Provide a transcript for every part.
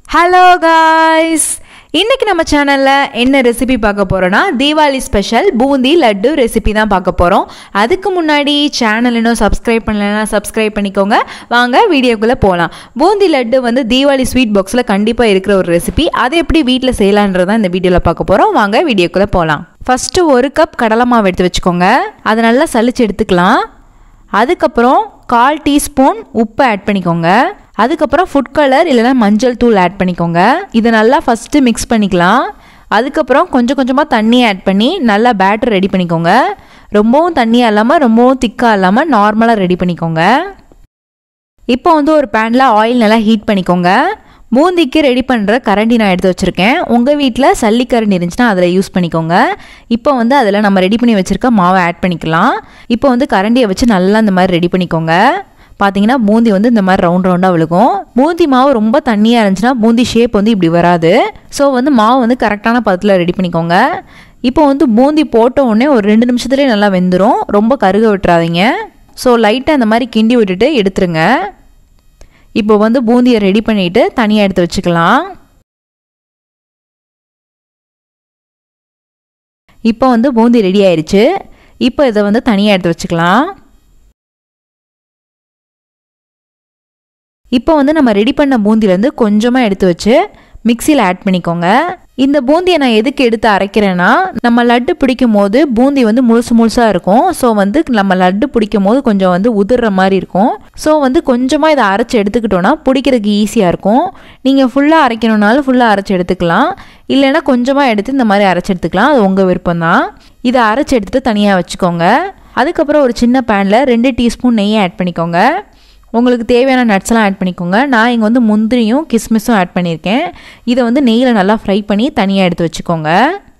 hello guys இன்னைக்கு நம்ம சேனலில் என்ன ரெசிபி பார்க்க போகிறோன்னா தீபாவளி ஸ்பெஷல் பூந்தி லட்டு ரெசிபி தான் பார்க்க போகிறோம் அதுக்கு முன்னாடி சேனல் இன்னும் சப்ஸ்கிரைப் பண்ணலைன்னா சப்ஸ்கிரைப் பண்ணிக்கோங்க வாங்க வீடியோக்குள்ளே போகலாம் பூந்தி லட்டு வந்து தீபாவளி ஸ்வீட் பாக்ஸில் கண்டிப்பாக இருக்கிற ஒரு ரெசிபி அதை எப்படி வீட்டில் செய்யலான்றதான் இந்த வீடியோவில் பார்க்க போகிறோம் வாங்க வீடியோக்குள்ளே போகலாம் ஃபஸ்ட்டு ஒரு கப் கடலை மாவு எடுத்து வச்சுக்கோங்க அதை நல்லா சலிச்சு எடுத்துக்கலாம் அதுக்கப்புறம் கால் டீஸ்பூன் உப்பு ஆட் பண்ணிக்கோங்க அதுக்கப்புறம் ஃபுட் கலர் இல்லைன்னா மஞ்சள் தூள் ஆட் பண்ணிக்கோங்க இதை நல்லா ஃபஸ்ட்டு மிக்ஸ் பண்ணிக்கலாம் அதுக்கப்புறம் கொஞ்சம் கொஞ்சமாக தண்ணி ஆட் பண்ணி நல்லா பேட்டர் ரெடி பண்ணிக்கோங்க ரொம்பவும் தண்ணியாக இல்லாமல் ரொம்பவும் திக்காக இல்லாமல் நார்மலாக ரெடி பண்ணிக்கோங்க இப்போ வந்து ஒரு பேனில் ஆயில் நல்லா ஹீட் பண்ணிக்கோங்க பூந்திக்கு ரெடி பண்ணுற கரண்டி நான் எடுத்து வச்சுருக்கேன் உங்கள் வீட்டில் சல்லி கரண்டி இருந்துச்சுன்னா அதில் யூஸ் பண்ணிக்கோங்க இப்போ வந்து அதில் நம்ம ரெடி பண்ணி வச்சுருக்க மாவை ஆட் பண்ணிக்கலாம் இப்போ வந்து கரண்டியை வச்சு நல்லா இந்த மாதிரி ரெடி பண்ணிக்கோங்க பார்த்தீங்கன்னா பூந்தி வந்து இந்த மாதிரி ரவுண்ட் ரவுண்டாக விழுகும் பூந்தி மாவு ரொம்ப தண்ணியாக இருந்துச்சுன்னா பூந்தி ஷேப் வந்து இப்படி வராது ஸோ வந்து மாவு வந்து கரெக்டான பதத்தில் ரெடி பண்ணிக்கோங்க இப்போ வந்து பூந்தி போட்ட உடனே ஒரு ரெண்டு நிமிஷத்துலேயே நல்லா வெந்துடும் ரொம்ப கருக விட்டுறாதீங்க ஸோ லைட்டாக இந்த மாதிரி கிண்டி விட்டுட்டு எடுத்துருங்க இப்போ வந்து பூந்தியை ரெடி பண்ணிவிட்டு தனியாக எடுத்து வச்சுக்கலாம் இப்போ வந்து பூந்தி ரெடி ஆயிடுச்சு இப்போ இதை வந்து தனியாக எடுத்து வச்சுக்கலாம் இப்போ வந்து நம்ம ரெடி பண்ண பூந்திலேருந்து கொஞ்சமாக எடுத்து வச்சு மிக்சியில் ஆட் பண்ணிக்கோங்க இந்த பூந்தியை நான் எதுக்கு எடுத்து அரைக்கிறேன்னா நம்ம லட்டு பிடிக்கும் போது பூந்தி வந்து முழுசு முழுசாக இருக்கும் ஸோ வந்து நம்ம லட்டு பிடிக்கும் போது கொஞ்சம் வந்து உதிர்ற மாதிரி இருக்கும் ஸோ வந்து கொஞ்சமாக இதை அரைச்சி எடுத்துக்கிட்டோன்னா பிடிக்கிறதுக்கு ஈஸியாக இருக்கும் நீங்கள் ஃபுல்லாக அரைக்கணுன்னாலும் ஃபுல்லாக அரைச்சி எடுத்துக்கலாம் இல்லைன்னா கொஞ்சமாக எடுத்து இந்த மாதிரி அரைச்சி எடுத்துக்கலாம் அது உங்கள் விருப்பம் தான் இதை அரைச்சி எடுத்துகிட்டு தனியாக வச்சுக்கோங்க அதுக்கப்புறம் ஒரு சின்ன பேனில் ரெண்டு டீஸ்பூன் நெய்யை ஆட் பண்ணிக்கோங்க உங்களுக்கு தேவையான நட்ஸ்லாம் ஆட் பண்ணிக்கோங்க நான் இங்கே வந்து முந்திரியும் கிஸ்மிஸும் ஆட் பண்ணியிருக்கேன் இதை வந்து நெய்யில் நல்லா ஃப்ரை பண்ணி தனியாக எடுத்து வச்சுக்கோங்க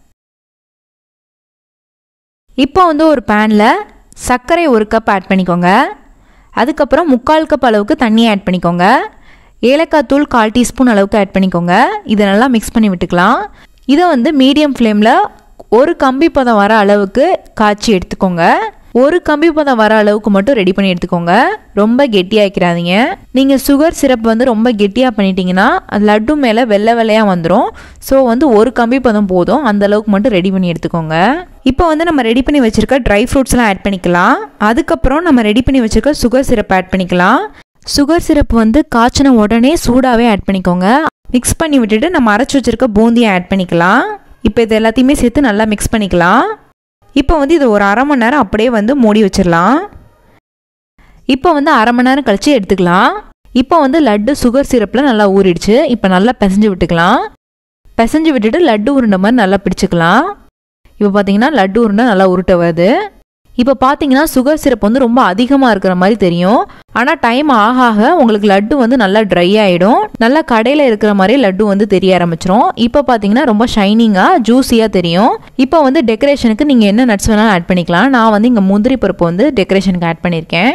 இப்போ வந்து ஒரு பேனில் சர்க்கரை ஒரு கப் ஆட் பண்ணிக்கோங்க அதுக்கப்புறம் முக்கால் கப் அளவுக்கு தண்ணி ஆட் பண்ணிக்கோங்க ஏலக்காய் தூள் கால் டீஸ்பூன் அளவுக்கு ஆட் பண்ணிக்கோங்க இதை நல்லா மிக்ஸ் பண்ணி விட்டுக்கலாம் இதை வந்து மீடியம் ஃப்ளேமில் ஒரு கம்பி பதம் வர அளவுக்கு காய்ச்சி எடுத்துக்கோங்க ஒரு கம்பி பதம் வர அளவுக்கு மட்டும் ரெடி பண்ணி எடுத்துக்கோங்க ரொம்ப கெட்டியாக்கிறாதீங்க நீங்கள் சுகர் சிரப் வந்து ரொம்ப கெட்டியாக பண்ணிட்டீங்கன்னா அது லட்டு மேலே வெள்ளை வெள்ளையாக வந்துடும் ஸோ வந்து ஒரு கம்பி பதம் போதும் அந்த அளவுக்கு மட்டும் ரெடி பண்ணி எடுத்துக்கோங்க இப்போ வந்து நம்ம ரெடி பண்ணி வச்சுருக்க ட்ரை ஃப்ரூட்ஸ்லாம் ஆட் பண்ணிக்கலாம் அதுக்கப்புறம் நம்ம ரெடி பண்ணி வச்சுருக்க சுகர் சிரப் ஆட் பண்ணிக்கலாம் சுகர் சிரப் வந்து காய்ச்சின உடனே சூடாகவே ஆட் பண்ணிக்கோங்க மிக்ஸ் பண்ணி விட்டுட்டு நம்ம அரைச்சி வச்சுருக்க பூந்தியை ஆட் பண்ணிக்கலாம் இப்போ இது எல்லாத்தையுமே சேர்த்து நல்லா மிக்ஸ் பண்ணிக்கலாம் இப்போ வந்து இது ஒரு அரை மணி நேரம் அப்படியே வந்து மூடி வச்சிடலாம் இப்போ வந்து அரை மணி நேரம் கழித்து எடுத்துக்கலாம் இப்போ வந்து லட்டு சுகர் சிரப்பில் நல்லா ஊறிடுச்சு இப்போ நல்லா பிசைஞ்சு விட்டுக்கலாம் பிசைஞ்சு விட்டுட்டு லட்டு உருண்டை மாதிரி நல்லா பிடிச்சிக்கலாம் இப்போ பார்த்தீங்கன்னா லட்டு உருண்டை நல்லா உருட்ட வருது இப்போ பார்த்தீங்கன்னா சுகர் சிரப் வந்து ரொம்ப அதிகமாக இருக்கிற மாதிரி தெரியும் ஆனால் டைம் ஆக ஆக உங்களுக்கு லட்டு வந்து நல்லா ட்ரை ஆகிடும் நல்லா கடையில் இருக்கிற மாதிரி லட்டு வந்து தெரிய ஆரம்பிச்சிரும் இப்போ பார்த்தீங்கன்னா ரொம்ப ஷைனிங்காக ஜூஸியாக தெரியும் இப்போ வந்து டெக்கரேஷனுக்கு நீங்கள் என்ன நட்ஸ் வேணாலும் ஆட் பண்ணிக்கலாம் நான் வந்து இங்கே முந்திரி பருப்பு வந்து டெக்கரேஷனுக்கு ஆட் பண்ணியிருக்கேன்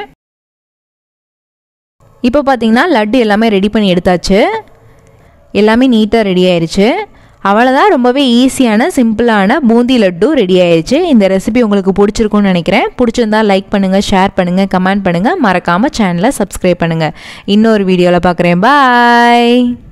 இப்போ பார்த்தீங்கன்னா லட்டு எல்லாமே ரெடி பண்ணி எடுத்தாச்சு எல்லாமே நீட்டாக ரெடி ஆயிடுச்சு அவ்வளோதான் ரொம்பவே ஈஸியான சிம்பிளான பூந்தி லட்டு ரெடி ஆயிடுச்சு இந்த ரெசிபி உங்களுக்கு பிடிச்சிருக்கும்னு நினைக்கிறேன் பிடிச்சிருந்தா லைக் பண்ணுங்கள் ஷேர் பண்ணுங்கள் கமெண்ட் பண்ணுங்கள் மறக்காமல் சேனலை சப்ஸ்கிரைப் பண்ணுங்கள் இன்னொரு வீடியோவில் பார்க்குறேன் பாய்